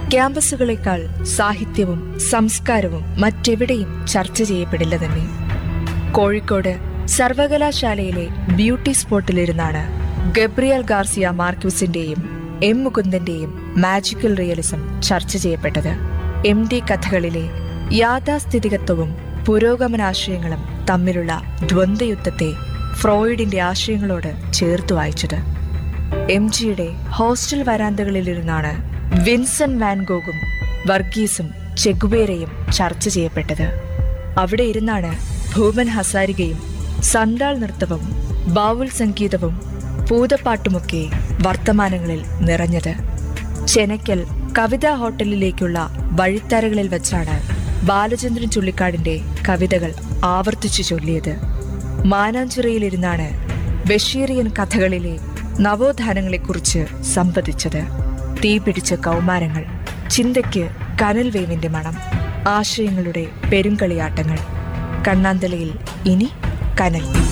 ക്യാമ്പസുകളെക്കാൾ സാഹിത്യവും സംസ്കാരവും മറ്റെവിടെയും ചർച്ച ചെയ്യപ്പെടില്ല തന്നെ കോഴിക്കോട് സർവകലാശാലയിലെ ബ്യൂട്ടി സ്പോട്ടിലിരുന്നാണ് ഗബ്രിയൽ ഗാർസിയ മാർക്യൂസിന്റെയും എം മുകുന്ദന്റെയും മാജിക്കൽ റിയലിസം ചർച്ച ചെയ്യപ്പെട്ടത് എം ഡി കഥകളിലെ യാഥാസ്ഥിതികത്വവും പുരോഗമനാശയങ്ങളും തമ്മിലുള്ള ദ്വന്ദ്വയുദ്ധത്തെ ഫ്രോയിഡിന്റെ ആശയങ്ങളോട് ചേർത്ത് വായിച്ചത് എം ജിയുടെ ഹോസ്റ്റൽ വരാന്തകളിലിരുന്നാണ് വിൻസെന്റ് വാൻഗോഗും വർഗീസും ചെഗുവേരയും ചർച്ച ചെയ്യപ്പെട്ടത് അവിടെ ഇരുന്നാണ് ഭൂമൻ ഹസാരികയും സന്താൾ നൃത്തവും ബാവുൽ സംഗീതവും പൂതപ്പാട്ടുമൊക്കെ വർത്തമാനങ്ങളിൽ നിറഞ്ഞത് ചെനക്കൽ കവിതാ ഹോട്ടലിലേക്കുള്ള വഴിത്തരകളിൽ വെച്ചാണ് ബാലചന്ദ്രൻ ചുള്ളിക്കാടിന്റെ കവിതകൾ ആവർത്തിച്ചു ചൊല്ലിയത് മാനാഞ്ചിറയിലിരുന്നാണ് ബഷീറിയൻ കഥകളിലെ നവോത്ഥാനങ്ങളെക്കുറിച്ച് സംവദിച്ചത് തീപിടിച്ച കൗമാരങ്ങൾ ചിന്തയ്ക്ക് കനൽ വേവിന്റെ മണം ആശയങ്ങളുടെ പെരുങ്കളിയാട്ടങ്ങൾ കണ്ണാന്തലയിൽ ഇനി കനൽ